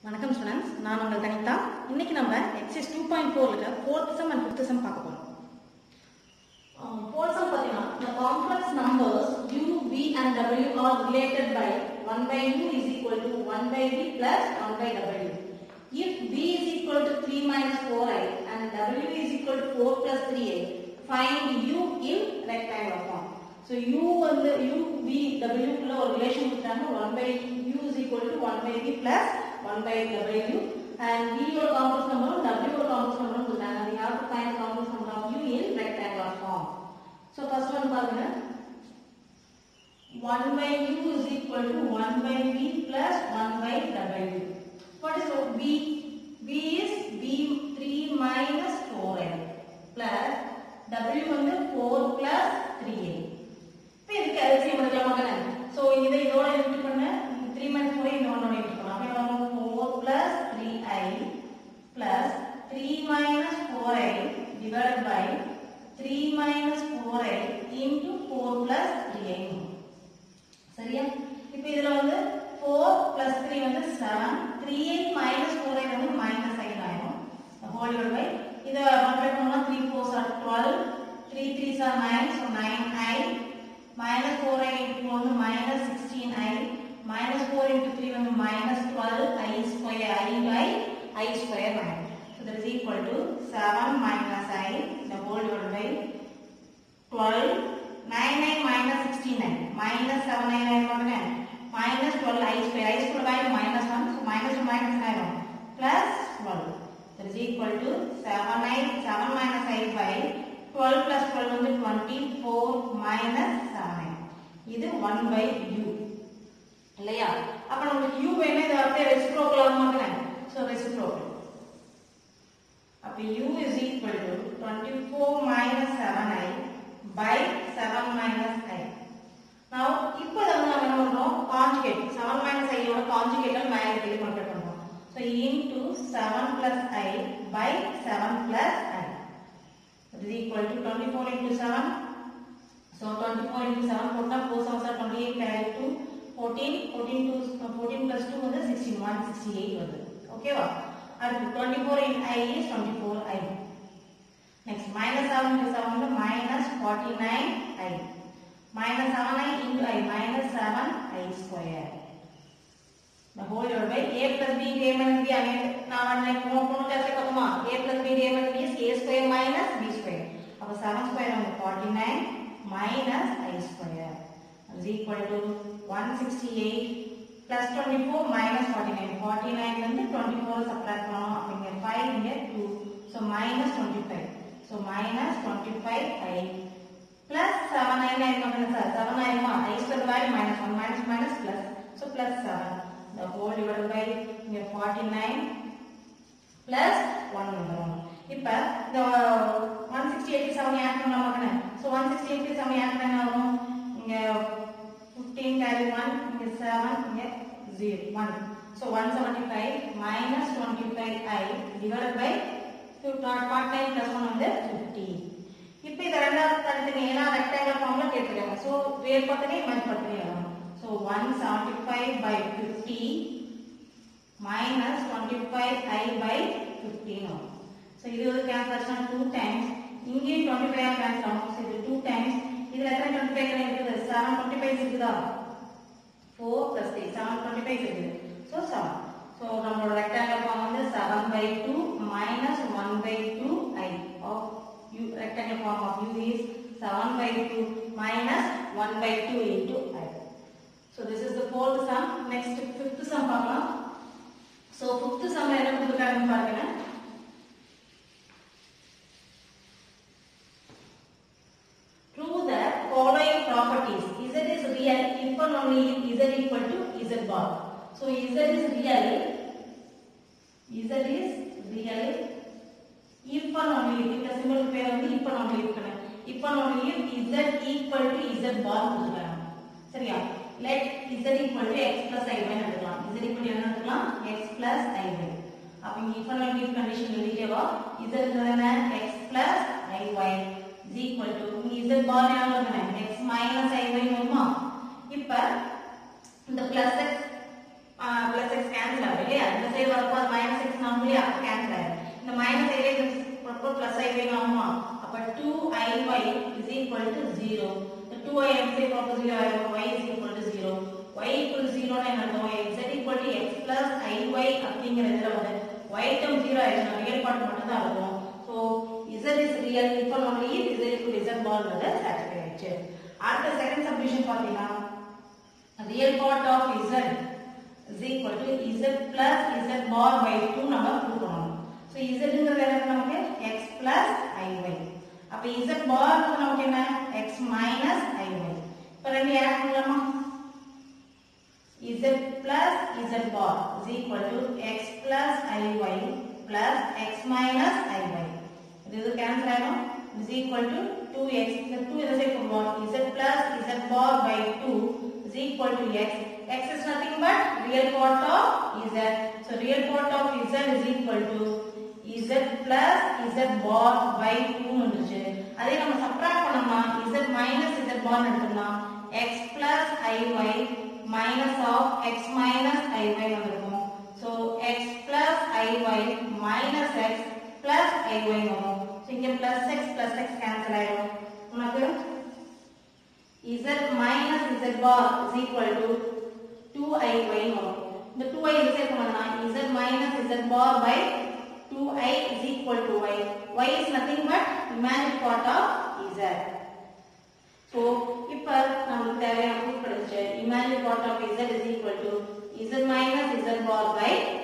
வணக்கம் ஸ்டூடெண்ட்ஸ் நான் உங்கள் கணிதா இன்னைக்கு நம்ம எக்ஸைஸ் டூ பாயிண்ட் ஃபோர்ல fourth sum and fifth sum பார்க்க போறோம் ஃபோர்த் சம் பார்த்தீங்கன்னா the complex numbers u v and w are related by 1 by u is equal to 1 by v plus 1 by w if v is equal to 3 minus 4i and w is equal to 4 plus 3i find u in rectangular form so u வந்து u v w குள்ள ஒரு relation கொடுத்தாங்க 1 by u is equal to 1 by v plus 1 by w and v ஒரு complex நம்பரும் w ஒரு complex நம்பரும் கொடுத்தாங்க we have to find the complex number of u in rectangular form so first one பாருங்க 1 by u is equal to 1 by v plus 1 by w what is v v is v 3 minus 4n plus w வந்து 4 plus 3n இப்போ இதுக்கு LCM எடுக்கலாம் மகனே so இதை இதோட into பண்ண three minus four இந்த ஒன்னோட இன்ட்டு பண்ணலாம் அப்போ நம்ம four plus three i plus three minus four i divide by three minus four i into four plus three i சரியா இப்போ இதில் வந்து ஃபோர் பிளஸ் த்ரீ வந்து seven three i minus four i வந்து மைனஸ் ஐ ஆயிடும் whole divide by இதை multiply பண்ணோம்னா three four are twelve three three sir nine so nine i minus 4i into 4 வந்து minus 16i minus 4 into 3 வந்து minus 12i square i by i square minus so that is equal to 7 minus i the whole divided by 12 9i minus 16i minus 7i ஆயிடுவாங்க minus 12i square i square by minus 1 so minus 1 minus ஆயிடும் plus 12 that is equal to 7i 7 minus i by 12 plus 12 வந்து 24 minus 7i இது 1 by u இல்லையா அப்ப நமக்கு u வேணும் இதை அப்படியே ரெசிப்ரோக்கல் ஆகுமாங்க சோ ரெசிப்ரோக்கல் அப்ப u is equal to 24 minus 7i by 7 minus i now இப்போ இதை வந்து நம்ம என்ன பண்றோம் கான்ஜுகேட் 7 minus i யோட கான்ஜுகேட்டை மேலே கீழே கன்வெர்ட் பண்றோம் so into 7 plus i by 7 plus i that is equal to 24 into 7 so 24 into 7 போட்டா 4 7 are 28 carry 2 14 14 to 14 plus 2 வந்து 16 168 வருது ஓகேவா அடுத்து 24 in i is 24 i next minus 7 into 7 வந்து minus 49 i minus 7 i into i minus 7 i square the whole divided by a plus b into a minus b again நான் அன்னை போன போன கிளாஸ்ல பார்த்தோமா a plus b into a minus b is a square minus b square அப்ப 7 square வந்து 49 minus i square is equal to 168 plus 24 minus 49 49 ல இருந்து 24 சப்ட்ராக்ட் பண்ணனும் அப்ப இங்க 5 இங்க 2 so minus 25 so minus 25 i plus 7 i ஆயிருமா சார் 7 ஆயிருமா i square value minus 1 minus minus plus so plus 7 the whole divided by இங்க 49 plus 1 வந்துரும் இப்ப இந்த 168 7 ஆட் பண்ணலாம் மகனே so 168 7 ஆட் பண்ணா வரும் இங்க 15 carry 1 இங்க 7 இங்க 0 1 so 175 minus 25i divided by 49 plus 1 வந்து 50 இப்போ இது ரெண்டாவது தனித்தனி ஏன்னா ரெக்டாங்குலர் ஃபார்ம்ல கேட்டிருக்காங்க ஸோ வேர் பக்கமே மல்டி பக்கமே வரும் so one seventy five by fifty minus twenty five i by fifteen வரும் ஸோ இது வந்து கேன்சல் ஆச்சுன்னா டூ டைம்ஸ் இங்கேயும் டுவெண்ட்டி ஃபைவ் கேன்சல் ஆகும் ஸோ இது டூ டைம்ஸ் இதில் எத்தனை டுவெண்ட்டி ஃபைவ் இருக்குது செவன் டுவெண்ட்டி ஃபைவ் இருக்குதா four plus three seven twenty five இருக்குது ஸோ செவன் ஸோ நம்மளோட ரெக்டாங்குலர் ஃபார்ம் வந்து seven by two minus one by two i of u rectangular form of u is 7 by 2 minus 1 by 2 into i. So this is the fourth sum. Next fifth sum பார்க்கலாம். So fifth sum என்ன கொடுத்துருக்காங்கன்னு பாருங்க. Prove the following properties. Z is real if and only if Z equal to Z bar. So Z is real. Z is real if and only if இந்த simple pair வந்து if and only if if and only if z equal to z bar கொடுத்துருக்காங்க சரியா let z equal to x plus i y எடுக்கலாம் z equal to என்ன எடுக்கலாம் x plus i y அப்ப இங்க if and only if condition எழுதிட்டேவா z என்ன x plus i y is equal to இங்க z bar என்ன வருதுன்னா x minus i y வருமா இப்ப இந்த plus x plus x cancel ஆகுது இல்லையா இந்த side சைடு வரப்போ அது மைனஸ் எக்ஸ் ஆகும் இல்லையா கேன்சல் ஆயிடும் இந்த மைனஸ் ஏரியா வரப்போ பிளஸ் ஐ ஒய் ஆகுமா அப்ப two i y is equal to zero two i x வரப்போ ஜீரோ ஆயிடும் y is equal to zero y equal ஜீரோன்னு என்ன அர்த்தம் x equal to x plus i y அப்படிங்கிற இதில் வந்து ஒய் டேர்ம் ஜீரோ ஆயிடுச்சுன்னா ரியல் பார்ட் மட்டும் தான் இருக்கும் ஸோ z is real இப்போ நம்ம e z equal to z bar வந்து சாட்டிஸ்ஃபை ஆயிடுச்சு அடுத்த செகண்ட் சப்டிவிஷன் பார்த்தீங்கன்னா real part of z is equal to z plus z bar by 2 நம்ம ப்ரூவ் பண்ணணும் ஸோ zங்கிறது என்ன நமக்கு x plus iy அப்ப z bar நமக்கு என்ன x minus iy இப்போ ரெண்டு ஆட் பண்ணலாமா z plus z bar is equal to x plus iy plus x minus iy இது இது கேன்சல் ஆயிடும் is equal to 2x இந்த 2 இதை சைடு கொண்டு வரோம் z plus z bar by 2 is equal to x x is nothing but real part of z so real part of z is equal to z plus z bar by 2 வந்துருச்சு அதே நம்ம subtract பண்ணோம்னா z minus z bar எடுத்தோம்னா x plus iy minus of x minus iy வந்திருக்கும் so x plus iy minus x plus iy வரும் so இங்க plus x plus x cancel ஆயிடும் உனக்கு z minus z bar is equal to 2iy வரும் இந்த 2i இந்த side கொண்டு வந்தா z minus z bar by 2i is equal to y y is nothing but imaginary part of z so இப்போ நமக்கு தேவையான ப்ரூஃப் கிடைச்சு imaginary part of z is equal to z minus z bar by